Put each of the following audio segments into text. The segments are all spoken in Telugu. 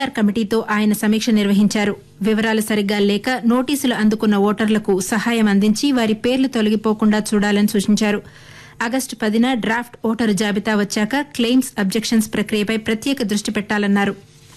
ఎన్నికల కమిటీతో ఆయన సమీక్ష నిర్వహించారు వివరాలు సరిగ్గా లేక నోటీసులు అందుకున్న ఓటర్లకు సహాయం అందించి వారి పేర్లు తొలగిపోకుండా చూడాలని సూచించారు ఆగస్టు పదిన డ్రాఫ్ట్ ఓటరు జాబితా వచ్చాక క్లెయిమ్స్ అబ్జెక్షన్స్ ప్రక్రియపై ప్రత్యేక దృష్టి పెట్టాలన్నారు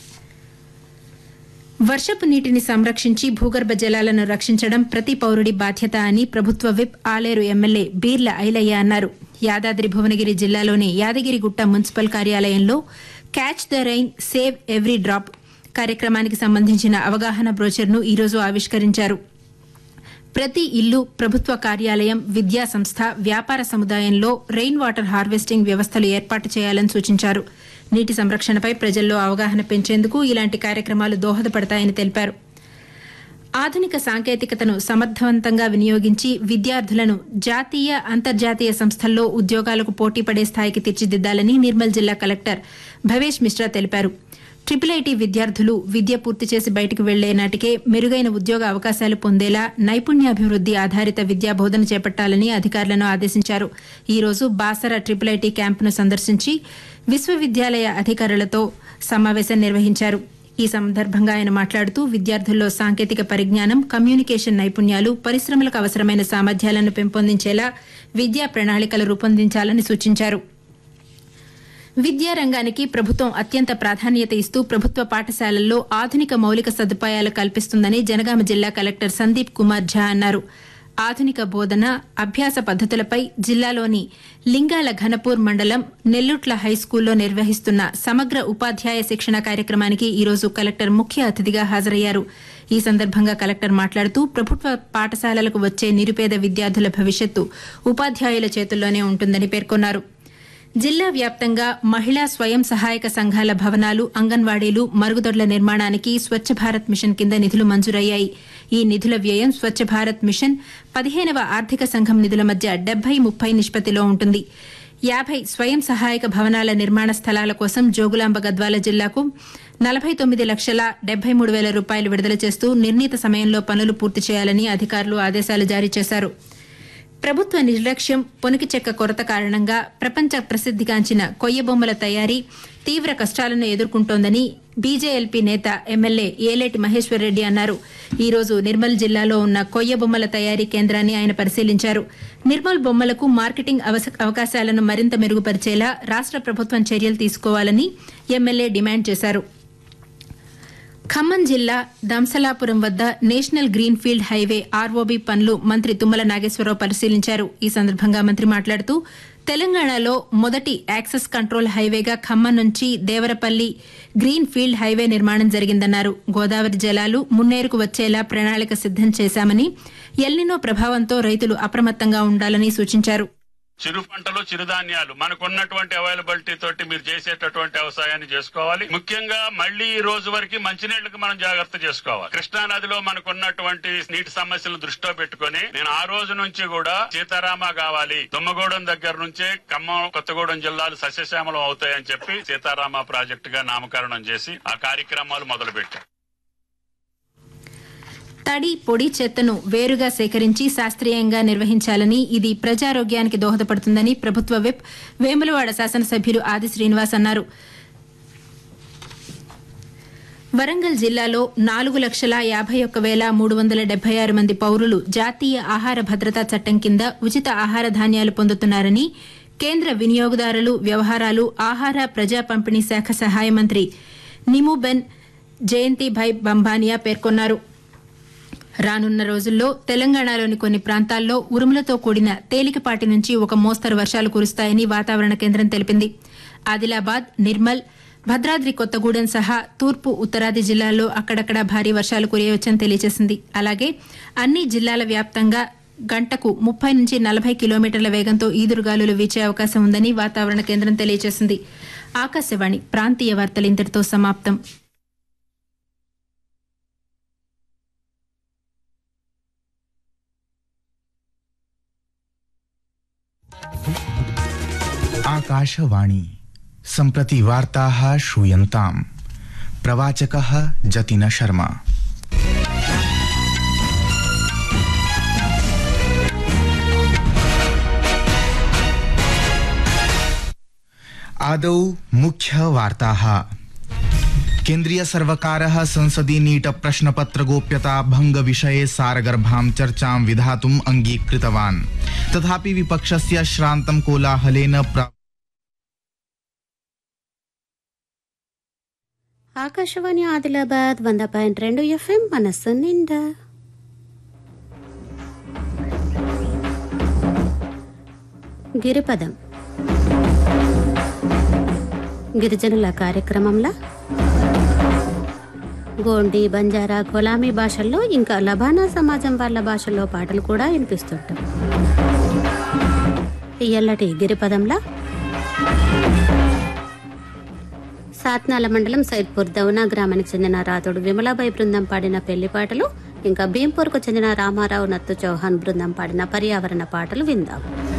వర్షపు నీటిని సంరక్షించి భూగర్భ జలాలను రక్షించడం ప్రతి పౌరుడి బాధ్యత అని ప్రభుత్వ విప్ ఆలేరు ఎమ్మెల్యే బీర్ల ఐలయ్య అన్నారు యాదాద్రి భువనగిరి జిల్లాలోని యాదగిరిగుట్ట మున్సిపల్ కార్యాలయంలో catch the rain save every drop కార్యక్రమానికి సంబంధించిన అవగాహన బ్రోచర్ను ఈరోజు ఆవిష్కరించారు ప్రతి ఇల్లు ప్రభుత్వ కార్యాలయం విద్యా సంస్థ వ్యాపార సముదాయంలో రెయిన్ వాటర్ హార్వెస్టింగ్ వ్యవస్థలు ఏర్పాటు చేయాలని సూచించారు నీటి సంరక్షణపై ప్రజల్లో అవగాహన పెంచేందుకు ఇలాంటి కార్యక్రమాలు దోహదపడతాయని తెలిపారు ఆధునిక సాంకేతికతను సమర్థవంతంగా వినియోగించి విద్యార్థులను జాతీయ అంతర్జాతీయ సంస్థల్లో ఉద్యోగాలకు పోటీపడే స్థాయికి తీర్చిదిద్దాలని నిర్మల్ జిల్లా కలెక్టర్ భవేష్ మిశ్రా తెలిపారు ట్రిపుల్ ఐటీ విద్యార్థులు విద్య పూర్తి చేసి బయటకు వెళ్లే నాటికే మెరుగైన ఉద్యోగ అవకాశాలు పొందేలా నైపుణ్యాభివృద్ది ఆధారిత విద్యా బోధన చేపట్టాలని అధికారులను ఆదేశించారు ఈ రోజు బాసర ట్రిపుల్ ఐటీ క్యాంపును సందర్శించి విశ్వవిద్యాలయ అధికారులతో సమావేశం నిర్వహించారు ఈ సందర్భంగా ఆయన మాట్లాడుతూ విద్యార్థుల్లో సాంకేతిక పరిజ్ఞానం కమ్యూనికేషన్ నైపుణ్యాలు పరిశ్రమలకు అవసరమైన సామర్థ్యాలను పెంపొందించేలా విద్యా ప్రణాళికలు రూపొందించాలని సూచించారు విద్యారంగానికి ప్రభుత్వం అత్యంత ప్రాధాన్యత ఇస్తూ ప్రభుత్వ పాఠశాలల్లో ఆధునిక మౌలిక సదుపాయాలు కల్పిస్తుందని జనగామ జిల్లా కలెక్టర్ సందీప్ కుమార్ ఝా అన్నారు ఆధునిక బోధన అభ్యాస పద్దతులపై జిల్లాలోని లింగాల ఘనపూర్ మండలం నెల్లుట్ల హైస్కూల్లో నిర్వహిస్తున్న సమగ్ర ఉపాధ్యాయ శిక్షణ కార్యక్రమానికి ఈరోజు కలెక్టర్ ముఖ్య అతిథిగా హాజరయ్యారు ఈ సందర్భంగా కలెక్టర్ మాట్లాడుతూ ప్రభుత్వ పాఠశాలలకు వచ్చే నిరుపేద విద్యార్థుల భవిష్యత్తు ఉపాధ్యాయుల చేతుల్లోనే ఉంటుందని పేర్కొన్నారు జిల్లా వ్యాప్తంగా మహిళా స్వయం సహాయక సంఘాల భవనాలు అంగన్వాడీలు మరుగుదొడ్ల నిర్మాణానికి స్వచ్ఛ భారత్ మిషన్ కింద నిధులు మంజూరయ్యాయి ఈ నిధుల వ్యయం స్వచ్ఛ భారత్ మిషన్ పదిహేనవ ఆర్థిక సంఘం నిధుల మధ్య డెబ్బై ముప్పై నిష్పత్తిలో ఉంటుంది యాభై స్వయం సహాయక భవనాల నిర్మాణ స్థలాల కోసం జోగులాంబ గద్వాల జిల్లాకు నలభై తొమ్మిది లక్షల డెబ్బై మూడు వేల రూపాయలు విడుదల చేస్తూ నిర్ణీత సమయంలో పనులు పూర్తి చేయాలని అధికారులు ఆదేశాలు జారీ చేశారు ప్రభుత్వ నిర్లక్ష్యం పొనికి చెక్క కొరత కారణంగా ప్రపంచ ప్రసిద్దిగాంచిన కొయ్య బొమ్మల తయారీ తీవ్ర కష్టాలను ఎదుర్కొంటోందని బీజేఎల్పీ నేత ఎమ్మెల్యే ఏలేటి మహేశ్వర్ రెడ్డి అన్నారు ఈ రోజు నిర్మల్ జిల్లాలో ఉన్న కొయ్య బొమ్మల తయారీ కేంద్రాన్ని ఆయన పరిశీలించారు నిర్మల్ బొమ్మలకు మార్కెటింగ్ అవస- అవకాశాలను మరింత మెరుగుపరిచేలా రాష్ట ప్రభుత్వం చర్యలు తీసుకోవాలని ఎమ్మెల్యే డిమాండ్ చేశారు ఖమ్మం జిల్లా దంసలాపురం వద్ద national green field highway ROB పనులు మంత్రి తుమ్మల నాగేశ్వరరావు పరిశీలించారు ఈ సందర్భంగా మంత్రి మాట్లాడుతూ తెలంగాణలో మొదటి యాక్సెస్ కంట్రోల్ హైవేగా ఖమ్మం నుంచి దేవరపల్లి గ్రీన్ ఫీల్డ్ హైవే నిర్మాణం జరిగిందన్నారు గోదావరి జలాలు మున్నేరుకు వచ్చేలా ప్రణాళిక సిద్దం చేశామని ఎల్నినో ప్రభావంతో రైతులు అప్రమత్తంగా ఉండాలని సూచించారు చిరు పంటలు చిరుధాన్యాలు మనకున్నటువంటి అవైలబిలిటీ తోటి మీరు చేసేటటువంటి వ్యవసాయాన్ని చేసుకోవాలి ముఖ్యంగా మళ్ళీ ఈ రోజు వరకు మంచినీళ్లకు మనం జాగ్రత్త చేసుకోవాలి కృష్ణా నదిలో మనకున్నటువంటి నీటి సమస్యలను దృష్టిలో పెట్టుకొని నేను ఆ రోజు నుంచి కూడా సీతారామ కావాలి తుమ్మగూడెం దగ్గర నుంచే ఖమ్మం కొత్తగూడెం జిల్లాలు సస్యశ్యామలం అవుతాయని చెప్పి సీతారామ ప్రాజెక్టు గా నామకరణం చేసి ఆ కార్యక్రమాలు మొదలు పెట్టాం తడి పొడి చెత్తను వేరుగా సేకరించి శాస్త్రీయంగా నిర్వహించాలని ఇది ప్రజారోగ్యానికి దోహదపడుతుందని ప్రభుత్వ విప్ వేములవాడ శాసనసభ్యులు ఆది శ్రీనివాస్ అన్నారు వరంగల్ జిల్లాలో నాలుగు లక్షల యాభై ఒక్క వేల మూడు వందల డెబ్బై ఆరు మంది పౌరులు జాతీయ ఆహార భద్రతా చట్టం కింద ఉచిత ఆహార ధాన్యాలు పొందుతున్నారని కేంద్ర వినియోగదారులు వ్యవహారాలు ఆహార ప్రజా పంపిణీ శాఖ సహాయ మంత్రి నిముబెన్ జయంతిభాయ్ బంబానియా పేర్కొన్నారు రానున్న రోజుల్లో తెలంగాణలోని కొన్ని ప్రాంతాల్లో ఉరుములతో కూడిన తేలికపాటి నుంచి ఒక మోస్తరు వర్షాలు కురుస్తాయని వాతావరణ కేంద్రం తెలిపింది ఆదిలాబాద్ నిర్మల్ భద్రాద్రి కొత్తగూడెం సహా తూర్పు ఉత్తరాది జిల్లాల్లో అక్కడక్కడ భారీ వర్షాలు కురియవచ్చని తెలియజేసింది అలాగే అన్ని జిల్లాల వ్యాప్తంగా గంటకు ముప్పై నుంచి నలభై కిలోమీటర్ల వేగంతో ఈదురుగాలులు వీచే అవకాశం ఉందని వాతావరణ కేంద్రం తెలియజేసింది ఆకాశవాణి ప్రాంతీయ వార్తలు ఇంతటితో సమాప్తం आकाशवाणी सम्प्रति वार्ताः श्रूयन्ताम् प्रवाचकः जतिन शर्मा आदौ मुख्यवार्ताः केन्द्रीय सर्वकारः संसदि नीट प्रश्नपत्र गोप्यता भंग विषये सारगर्भां चर्चां विधातुम् अङ्गीकृतवान् तथापि विपक्षस्य श्रान्तं कोलाहलेन प्रा ఆకాశవాణి ఆదిలాబాద్ వంద పాయింట్ రెండు ఎఫ్ఎం మనస్సు నిండా గిరిపదం గిరిజనుల కార్యక్రమంలో గోండి బంజారా గులామీ భాషల్లో ఇంకా లబానా సమాజం వాళ్ళ భాషల్లో పాటలు కూడా వినిపిస్తుంటాం ఇయ్యల్లటి గిరిపదంలా సాత్నాల మండలం సైద్పూర్ దౌనా గ్రామానికి చెందిన రాతుడు విమలాబాయి బృందం పాడిన పెళ్లి పాటలు ఇంకా భీంపూర్కు చెందిన రామారావు నత్తు చౌహాన్ బృందం పాడిన పర్యావరణ పాటలు విందాం